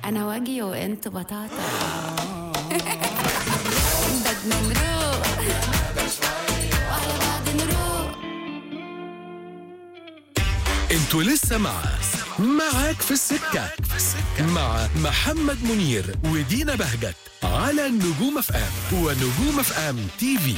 انا واجي وانت بطاطا بدنا نروق وعلى بعض نروق انتوا لسه مع معاك في السكة مع محمد منير ودينا بهجت على النجوم اف ام ونجوم اف ام تي في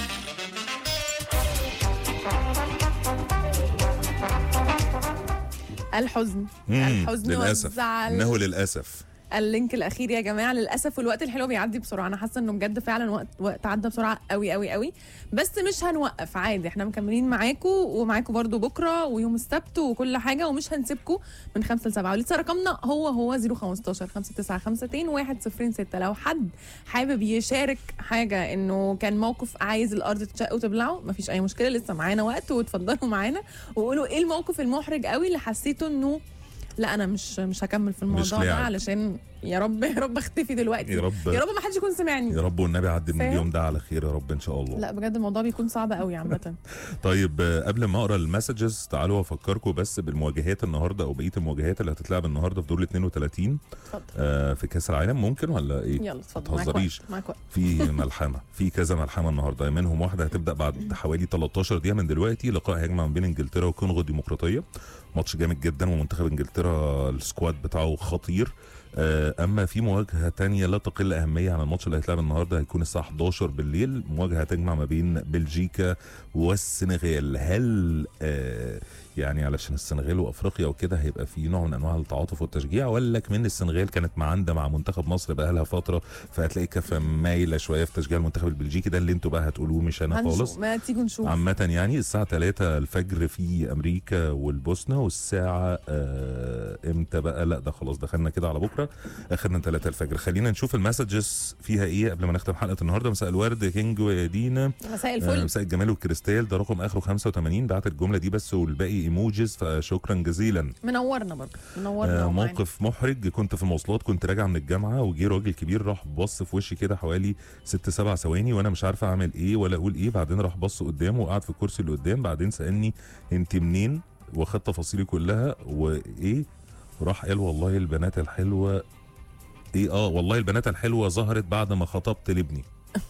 الحزن مم، الحزن للاسف والزعل انه للاسف اللينك الاخير يا جماعه للاسف والوقت الحلو بيعدي بسرعه انا حاسه انه بجد فعلا وقت وقت عدى بسرعه قوي قوي قوي بس مش هنوقف عادي احنا مكملين معاكم ومعاكم برضو بكره ويوم السبت وكل حاجه ومش هنسيبكم من 5 ل 7 ولسه رقمنا هو هو 015 595 106 لو حد حابب يشارك حاجه انه كان موقف عايز الارض تشق وتبلعه مفيش اي مشكله لسه معانا وقت وتفضلوا معانا وقولوا ايه الموقف المحرج قوي اللي حسيته انه لا انا مش مش هكمل في الموضوع ده لاعب. علشان يا رب يا رب اختفي دلوقتي يا رب يا رب ما حدش يكون سمعني يا رب والنبي عدي من فاهم؟ اليوم ده على خير يا رب ان شاء الله لا بجد الموضوع بيكون صعب قوي عامه طيب آه، قبل ما اقرا المسجز تعالوا افكركم بس بالمواجهات النهارده او بقيه المواجهات اللي هتتلعب النهارده في دور ال 32 اتفضل آه، في كاس العالم ممكن ولا ايه؟ يلا اتفضل معاك تهزريش. وقت معاك وقت في ملحمه في كذا ملحمه النهارده منهم واحده هتبدا بعد حوالي 13 دقيقه من دلوقتي لقاء هيجمع ما بين انجلترا والكونغو الديمقراطيه ماتش جامد جدا ومنتخب انجلترا السكواد بتاعه خطير آه، اما في مواجهه تانية لا تقل اهميه عن الماتش اللي هيتلعب النهارده هيكون الساعه 11 بالليل مواجهه تجمع ما بين بلجيكا والسنغال هل آه، يعني علشان السنغال وافريقيا وكده هيبقى في نوع من انواع التعاطف والتشجيع ولا كمان السنغال كانت معانده مع منتخب مصر بقى لها فتره فهتلاقي كفه مايله شويه في تشجيع المنتخب البلجيكي ده اللي انتوا بقى هتقولوه مش انا هنشوف. خالص ما تيجوا نشوف عامة يعني الساعة 3 الفجر في أمريكا والبوسنة والساعة آه إمتى بقى لا ده خلاص دخلنا كده على بكرة آخرنا 3 الفجر خلينا نشوف المسجز فيها إيه قبل ما نختم حلقة النهاردة مساء الورد كينج ويا مساء آه، الفل مساء الجمال والكريستال ده رقم اخره 85 بعت الجمله دي بس والباقي ايموجيز فشكرا جزيلا منورنا برضه منورنا آه ومعانا. موقف محرج كنت في المواصلات كنت راجع من الجامعه وجي راجل كبير راح بص في وشي كده حوالي ست سبع ثواني وانا مش عارفه اعمل ايه ولا اقول ايه بعدين راح بص قدامه وقعد في الكرسي اللي قدام بعدين سالني انت منين واخد تفاصيلي كلها وايه راح قال والله البنات الحلوه ايه اه والله البنات الحلوه ظهرت بعد ما خطبت لابني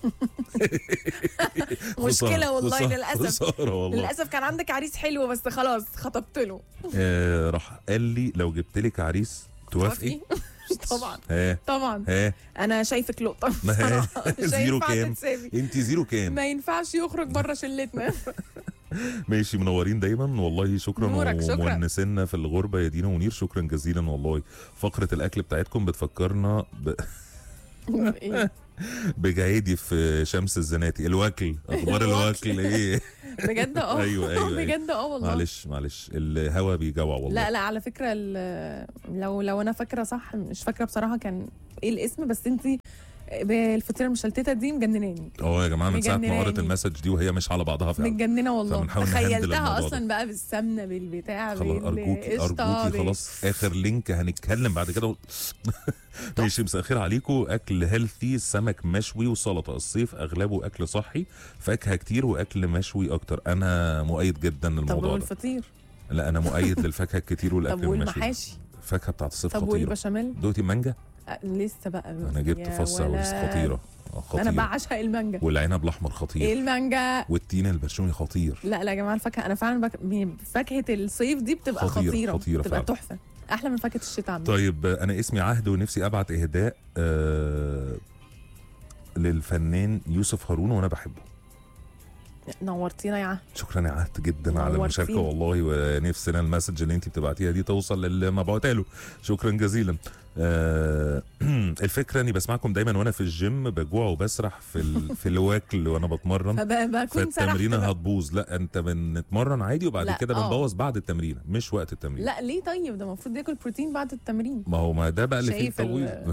مشكله والله خسارة- للاسف خسارة والله للاسف كان عندك عريس حلو بس خلاص خطبت له آه راح قال لي لو جبت لك عريس توافقي طبعا ها طبعا ها انا شايفك لقطه ما هي بصراحة. مش زيرو هينفع كام تتسابي. انت زيرو كام ما ينفعش يخرج بره شلتنا ماشي منورين دايما والله شكرا نورك، شكرا. ومونسنا في الغربه يا دينا ومنير شكرا جزيلا والله فقره الاكل بتاعتكم بتفكرنا ب... إيه؟ بجعيدي في شمس الزناتي الوكل اخبار الوكل. الوكل ايه بجد اه أيوة، أيوة، أيوة. بجد اه والله معلش معلش الهوا بيجوع والله لا لا على فكره ال- لو لو انا فاكره صح مش فاكره بصراحه كان ايه الاسم بس انت بالفطيره المشلتته دي مجنناني اه يا جماعه من ساعه ما قريت مجنناني. المسج دي وهي مش على بعضها فعلا متجننه والله فبنحاول نهندل تخيلتها الموضوع ده. اصلا بقى بالسمنه بالبتاع خلاص ارجوكي بالقشطة، ارجوكي بال- خلاص اخر لينك هنتكلم بعد كده و... ماشي مساء الخير عليكم اكل هيلثي سمك مشوي وسلطه الصيف اغلبه اكل صحي فاكهه كتير واكل مشوي اكتر انا مؤيد جدا طب للموضوع ده والفطير لا انا مؤيد للفاكهه الكتير والاكل طب المشوي والمحاشي الفاكهه بتاعت الصيف طب خطيره والبشاميل دوتي مانجا أه، لسه بقى انا جبت يا فص ولد. بس خطيره آه، انا خطيره بعشق المانجا والعنب الاحمر ايه خطير المانجا والتين البرشومي خطير لا لا يا جماعه الفاكهه انا فعلا بك... فاكهه الصيف دي بتبقى خطيرة، خطيره خطيرة بتبقى فعلا. تحفه احلى من فاكهه الشتاء عامه طيب آه، انا اسمي عهد ونفسي ابعت اهداء آه للفنان يوسف هارون وانا بحبه نورتينا يا عهد شكرا يا عهد جدا على نورتيني. المشاركه والله ونفسنا المسج اللي انت بتبعتيها دي توصل للي مبعوتها له شكرا جزيلا آه الفكره اني بسمعكم دايما وانا في الجيم بجوع وبسرح في ال... في الواكل وانا بتمرن فبقى بكون سرحت فالتمرينه بقى. هتبوظ لا انت بنتمرن عادي وبعد لا، كده آه. بنبوظ بعد التمرين مش وقت التمرين لا ليه طيب ده المفروض ياكل بروتين بعد التمرين ما هو ما ده بقى اللي فيه شايف ال- التبويظ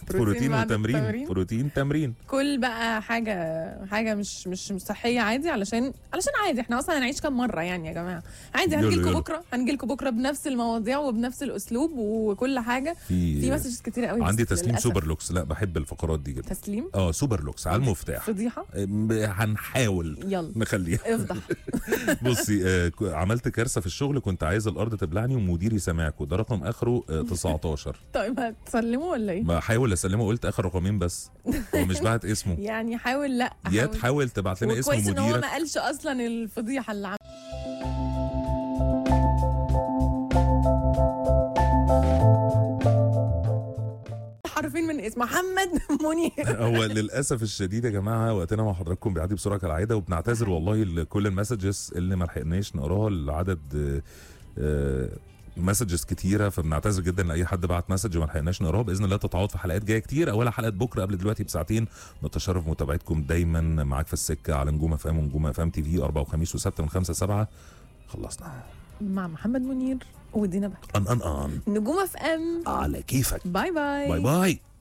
بروتين بعد وتمرين التمرين. بروتين تمرين كل بقى حاجه حاجه مش مش مش صحيه عادي علشان علشان عادي احنا اصلا هنعيش كام مره يعني يا جماعه عادي يلا، هنجي لكم يلا. بكره هنجي لكم بكره بنفس المواضيع وبنفس الاسلوب وكل حاجه في في مسجز كتير قوي عندي بس تسليم للأسف. سوبر لوكس لا بحب الفقرات دي جدا تسليم اه سوبر لوكس على المفتاح فضيحه م- هنحاول يلا نخليها افضح بصي آه، ك- عملت كارثه في الشغل كنت عايز الارض تبلعني ومديري سامعك وده رقم اخره آه، 19 طيب هتسلموا ولا ايه؟ بحاول اسلمه قلت اخر رقمين بس هو مش بعت اسمه يعني حاول لا يا حاول. تحاول تبعت لنا اسم وكويس ان هو مديرك ما قالش اصلا الفضيحه اللي عم حرفين من اسم محمد منير هو للاسف الشديد يا جماعه وقتنا مع حضراتكم بيعدي بسرعه كالعاده وبنعتذر والله لكل المسجز اللي ما لحقناش نقراها لعدد مسجز كتيره فبنعتذر جدا لاي حد بعت مسج وما لحقناش نقراها باذن الله تتعوض في حلقات جايه كتير اولها حلقه بكره قبل دلوقتي بساعتين نتشرف متابعتكم دايما معاك في السكه على نجوم اف ام ونجوم اف ام تي في اربع وخميس وسبت من خمسة سبعة خلصنا مع محمد منير ودينا بحر ان ان ان نجوم اف ام على كيفك باي باي باي باي